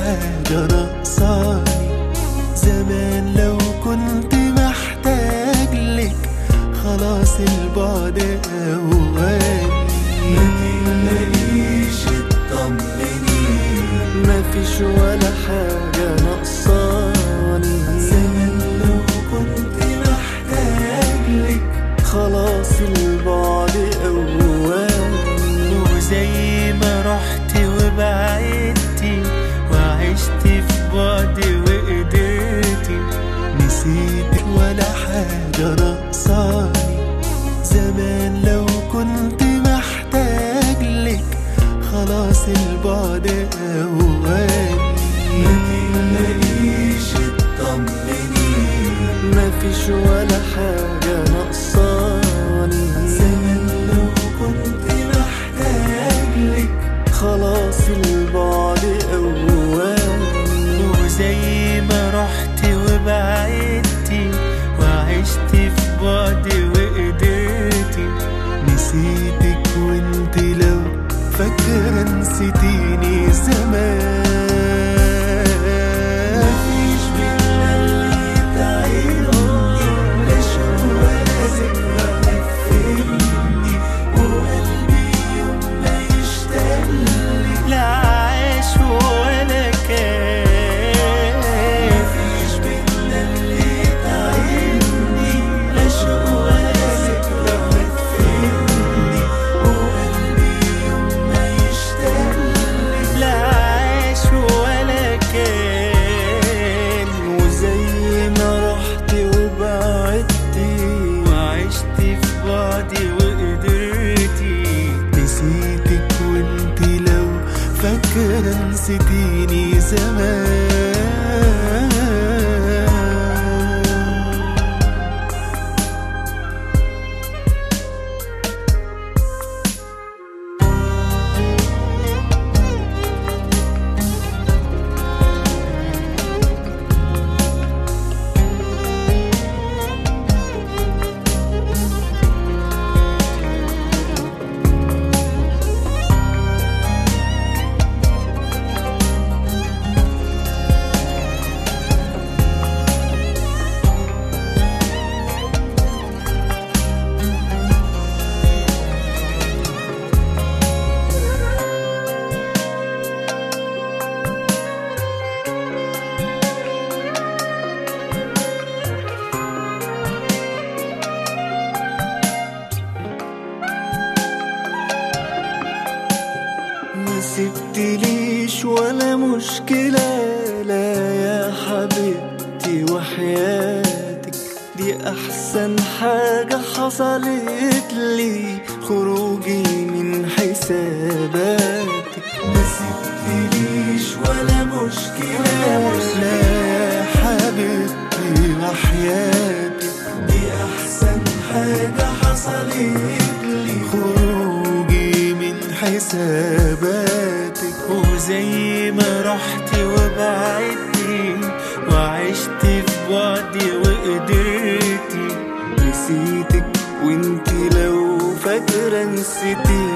حاجة ناقصاني زمان لو كنت محتاج لك خلاص البعد أواني ما تقلقيش اطمني مفيش ولا حاجة ناقصاني زمان لو كنت محتاج لك خلاص البعد أواني وزي ما رحت وبعدتي وعشت في بعدي وقدرتي نسيتك ولا حاجة ناقصاني زمان لو كنت محتاج لك خلاص البعد أواني ما تقلقيش اطمني مفيش ولا حاجة ناقصاني زمان لو كنت محتاج لك خلاص البعد أواني وزي ما رحت وبعدتي وعشت في بعدي وقدرتي نسيتك وانت لو فاكرة نسيتيني زمان مفيش بينا اللي يتعبني لا شوق ولا ذكرى تفهمني وقلبي يوم ما يشتاق لك لا عاش ولا كان مفيش بينا اللي يتعبني لا شوق ولا ذكرى تفهمني وقلبي يوم ما يشتاق لك لا عاش ولا كان وزي ما رحت وبعدتي وعشت في بعدي وقدرتي نسيتك وانت لو فاكرة نسيتيني زمان ما سبتليش ولا مشكلة لا يا حبيبتي وحياتك دي أحسن حاجة حصلت لي خروجي من حساباتك ما سبتليش ولا مشكلة لا يا حبيبتي وحياتك دي أحسن حاجة حصلت لي خروجي من حساباتك وزي ما رحت وبعدتي وعشت في بعدي وقدرتي نسيتك وانت لو فاكرة نسيتيني